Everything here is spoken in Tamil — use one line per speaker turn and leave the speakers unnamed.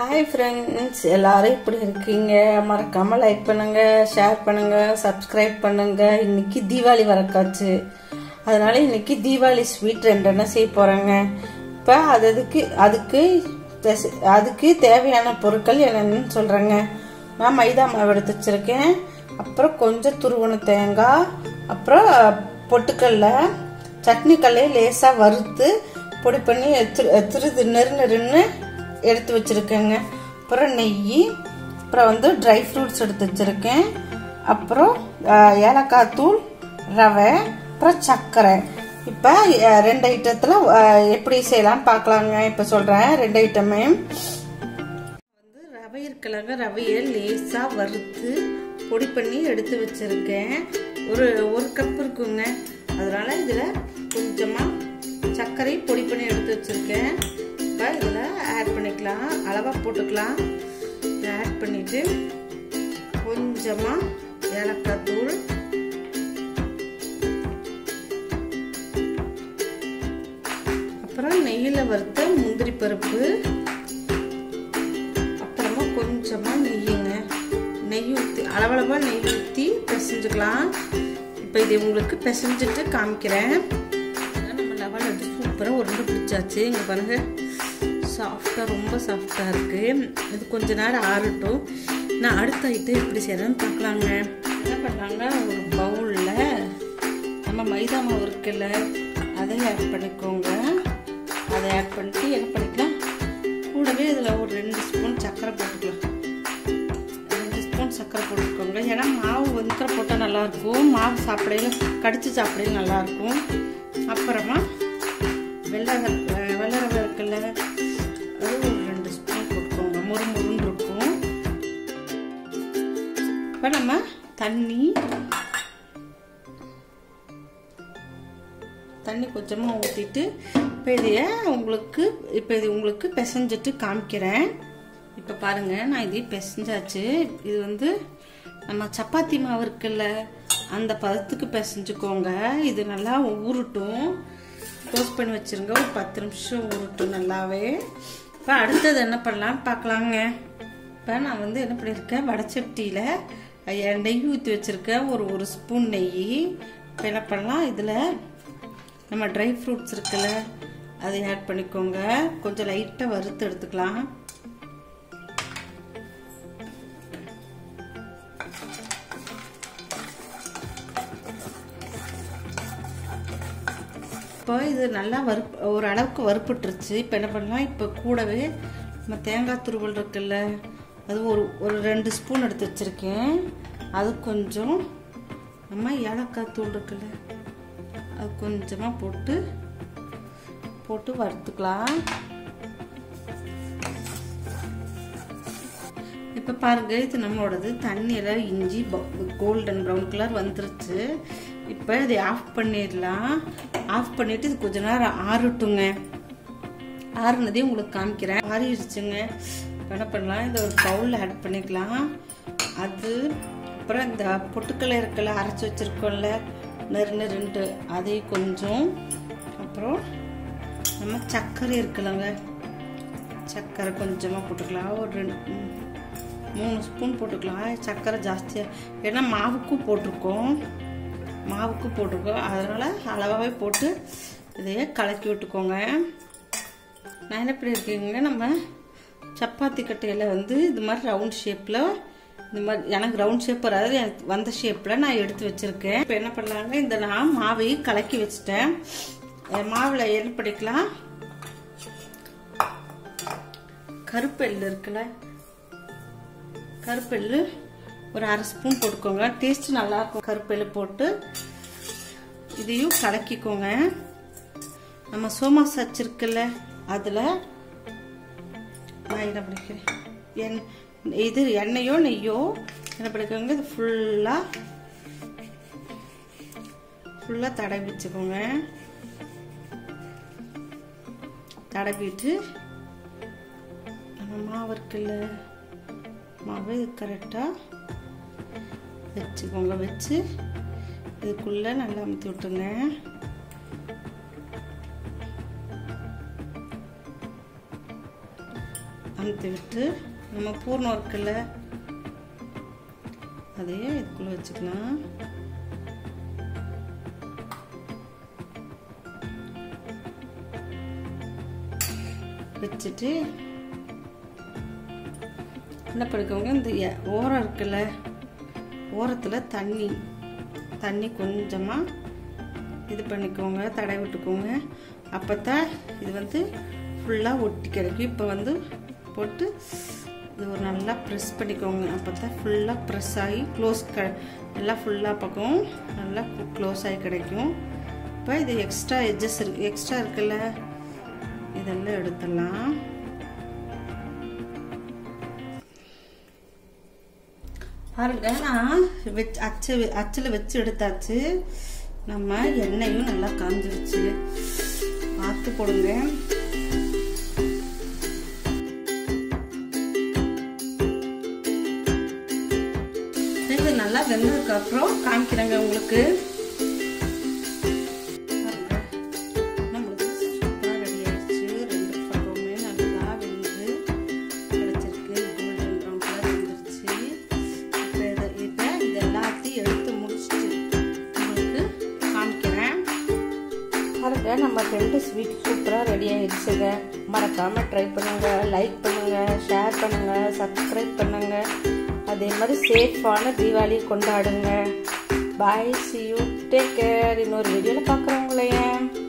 ஹாய் ஃப்ரெண்ட்ஸ் எல்லாரும் இப்படி இருக்கீங்க மறக்காம லைக் பண்ணுங்க ஷேர் பண்ணுங்க சப்ஸ்கிரைப் பண்ணுங்க இன்னைக்கு தீபாவளி வரக்காச்சு அதனால இன்னைக்கு தீபாவளி ஸ்வீட் ரெண்டு என்ன செய்ய போறாங்க இப்போ அது அதுக்கு அதுக்கு தெஸ்- அதுக்கு தேவையான பொருட்கள் என்னென்னு சொல்றேங்க நான் மைதா மாவு எடுத்து வச்சிருக்கேன் அப்புறம் கொஞ்சம் துருவன தேங்காய் அப்புறம் பொட்டுக்கல்ல சட்னி கல்லையை லேசாக வறுத்து பொடி பண்ணி எடுத்து எடுத்துட்டு நெரு நெருன்னு எடுத்து வச்சிருக்கேங்க அப்புறம் நெய் அப்புறம் வந்து ட்ரை ஃப்ரூட்ஸ் எடுத்து வச்சிருக்கேன் அப்புறம் அஹ், ஏலக்காய் தூள் ரவை அப்புறம் சர்க்கரை இப்போ அஹ், ரெண்டு ஐட்டத்தில் எப்படி செய்யலாம் பார்க்கலாங்க இப்போ சொல்கிறேன் ரெண்டு ஐட்டமே வந்து ரவை இருக்கலங்க ரவையை லேசாக வறுத்து பொடி பண்ணி எடுத்து வச்சிருக்கேன் ஒரு ஒரு கப் இருக்குங்க அதனால இதில் கொஞ்சமாக சர்க்கரை பொடி பண்ணி எடுத்து வச்சிருக்கேன் இப்போ இதில் ஆட் பண்ணிக்கலாம் அளவாக போட்டுக்கலாம் ஆட் பண்ணிட்டு கொஞ்சமாக ஏலக்காய் தூள் அப்புறம் நெய்யில் வறுத்த முந்திரி பருப்பு அப்புறமா கொஞ்சமாக நெய்யுங்க நெய் ஊற்றி அளவளவாக நெய் ஊற்றி பிசைஞ்சுக்கலாம் இப்போ இது உங்களுக்கு பிசைஞ்சிட்டு காமிக்கிறேன் அதான் நம்ம லெவல் எடுத்து சூப்பராக உருண்டை பிடிச்சாச்சு இங்கே பாருங்க சாஃப்டாக ரொம்ப சாஃப்டாக இருக்குது இது கொஞ்ச நேரம் ஆறட்டும் நான் அடுத்த ஐட்டம் எப்படி செய்கிறேன்னு பார்க்கலாங்க என்ன பண்ணாங்க ஒரு பவுலில் நம்ம மைதா மாவு இருக்குல்ல அதை ஆட் பண்ணிக்கோங்க அதை ஆட் பண்ணிட்டு என்ன பண்ணிக்கலாம் கூடவே இதில் ஒரு ரெண்டு ஸ்பூன் சர்க்கரை போட்டுக்கலாம் ரெண்டு ஸ்பூன் சர்க்கரை போட்டுக்கோங்க ஏன்னா மாவு வந்து போட்டால் நல்லாயிருக்கும் மாவு சாப்பிடையில கடிச்சு சாப்பிடையில நல்லாயிருக்கும் அப்புறமா வெள்ளை ர- வெள்ளை ரவை இருக்குல்ல அது ஒரு ரெண்டு ஸ்பூன் போட்டுக்கோங்க முறு முருன்னு இருக்கும் இப்போ நம்ம தண்ணி தண்ணி கொஞ்சமாக ஊற்றிட்டு இப்போ இதைய உங்களுக்கு இப்போ இது உங்களுக்கு பிசைஞ்சிட்டு காமிக்கிறேன் இப்போ பாருங்க நான் இதை பிசைஞ்சாச்சு இது வந்து நம்ம சப்பாத்தி மாவு இருக்குல்ல அந்த பதத்துக்கு பிசைஞ்சுக்கோங்க இது நல்லா ஊறட்டும் க்ளோஸ் பண்ணி வச்சிருங்க ஒரு பத்து நிமிஷம் ஊறட்டும் நல்லாவே இப்போ அடுத்தது என்ன பண்ணலாம் பார்க்கலாங்க இப்போ நான் வந்து என்ன பண்ணியிருக்கேன் வடச்சட்டியில் நெய் ஊற்றி வச்சுருக்கேன் ஒரு ஒரு ஸ்பூன் நெய் இப்போ என்ன பண்ணலாம் இதில் நம்ம ட்ரை ஃப்ரூட்ஸ் இருக்குல்ல அதை ஆட் பண்ணிக்கோங்க கொஞ்சம் லைட்டாக வறுத்து எடுத்துக்கலாம் இப்போ இது நல்லா வறுப்பு ஒரு அளவுக்கு வறுப்புட்டுருச்சு இப்போ என்ன பண்ணலாம் இப்போ கூடவே நம்ம தேங்காய் துருவல் இருக்குல்ல அது ஒரு ஒரு ரெண்டு ஸ்பூன் எடுத்து வச்சுருக்கேன் அது கொஞ்சம் நம்ம ஏலக்காய் தூள் இருக்குல்ல அது கொஞ்சமாக போட்டு போட்டு வறுத்துக்கலாம் இப்போ பாருங்க இது நம்மளோடது தண்ணியில் இஞ்சி கோல்டன் ப்ரௌன் கலர் வந்துருச்சு இப்போ இதை ஆஃப் பண்ணிடலாம் ஆஃப் பண்ணிட்டு இது கொஞ்ச நேரம் ஆறட்டுங்க ஆறுனதையும் உங்களுக்கு காமிக்கிறேன் ஆறிடுச்சுங்க இப்போ என்ன பண்ணலாம் இதை ஒரு பவுலில் ஆட் பண்ணிக்கலாம் அது அப்புறம் இந்த பொட்டுக்கடலை இருக்கல அரைச்சி வச்சுருக்கோம்ல நெரு நெருண்டு அதையும் கொஞ்சம் அப்புறம் நம்ம சர்க்கரை இருக்குல்லங்க சர்க்கரை கொஞ்சமாக போட்டுக்கலாம் ஒரு ரெண்டு ம், மூணு ஸ்பூன் போட்டுக்கலாம் சர்க்கரை ஜாஸ்தியாக ஏன்னா மாவுக்கும் போட்டிருக்கோம் மாவுக்கும் போட்டிருக்கோம் அதனால் அளவாகவே போட்டு இதையே கலக்கி விட்டுக்கோங்க நான் என்ன பண்ணியிருக்கேங்க நம்ம சப்பாத்தி கட்டையில் வந்து இது மாதிரி ரவுண்ட் ஷேப்பில் இந்த மாதிரி எனக்கு ரவுண்ட் ஷேப் வராது எனக்கு வந்த ஷேப்பில் நான் எடுத்து வச்சுருக்கேன் இப்போ என்ன பண்ணலாங்க இந்த நான் மாவையும் கலக்கி வச்சுட்டேன் அஹ் மாவுல என்ன பண்ணிக்கலாம் கருப்பெல்லு இருக்குல்ல கருப்பெல்லு ஒரு அரை ஸ்பூன் போட்டுக்கோங்க டேஸ்ட் நல்லா இருக்கும் கருப்பெல்லு போட்டு இதையும் கலக்கிக்கோங்க நம்ம சோமா சச் இருக்குல்ல அதில் நான் என்ன பண்ணிக்கிறேன் என் இது எண்ணெயோ நெய்யோ என்ன பண்ணிக்கோங்க இது ஃபுல்லாக ஃபுல்லாக தடவி வச்சுக்கோங்க தடவிட்டு நம்ம மாவு இருக்குல்ல மாவு இது கரெக்டாக வச்சுக்கோங்க வச்சு இதுக்குள்ளே நல்லா அமுத்தி விட்டுருங்க அமுத்தி விட்டு நம்ம பூர்ணம் இருக்குல்ல அதையே இதுக்குள்ளே வச்சுக்கலாம் வச்சுட்டு என்ன பண்ணிக்கோங்க இந்த ஓரம் இருக்குல்ல ஓரத்தில் தண்ணி தண்ணி கொஞ்சமாக இது பண்ணிக்கோங்க தடை விட்டுக்கோங்க அப்போ தான் இது வந்து ஃபுல்லாக ஒட்டி கிடைக்கும் இப்போ வந்து போட்டு இது ஒரு நல்லா ப்ரெஸ் பண்ணிக்கோங்க அப்போ தான் ஃபுல்லாக ப்ரெஸ் ஆகி க்ளோஸ் க நல்லா ஃபுல்லாக பக்கம் நல்லா க்ளோஸ் ஆகி கிடைக்கும் இப்போ இது எக்ஸ்ட்ரா எட்ஜஸ் இருக்கு எக்ஸ்ட்ரா இருக்குல்ல இதெல்லாம் எடுத்துடலாம் பாருங்க நான் வச்சு அச்சு அச்சில் வச்சு எடுத்தாச்சு நம்ம எண்ணெயும் நல்லா காஞ்சிருச்சு பார்த்து போடுங்க இது நல்லா வெந்ததுக்கு அப்புறம் காமிக்கிறேங்க உங்களுக்கு பாருங்க நம்ம ரெண்டு ஸ்வீட் சூப்பராக ரெடி ஆயிடுச்சுங்க மறக்காமல் ட்ரை பண்ணுங்கள் லைக் பண்ணுங்கள் ஷேர் பண்ணுங்கள் சப்ஸ்கிரைப் பண்ணுங்கள் அதே மாதிரி சேஃபான தீபாவளி கொண்டாடுங்க bye see you take care இன்னொரு வீடியோவில் பார்க்குறவங்களையே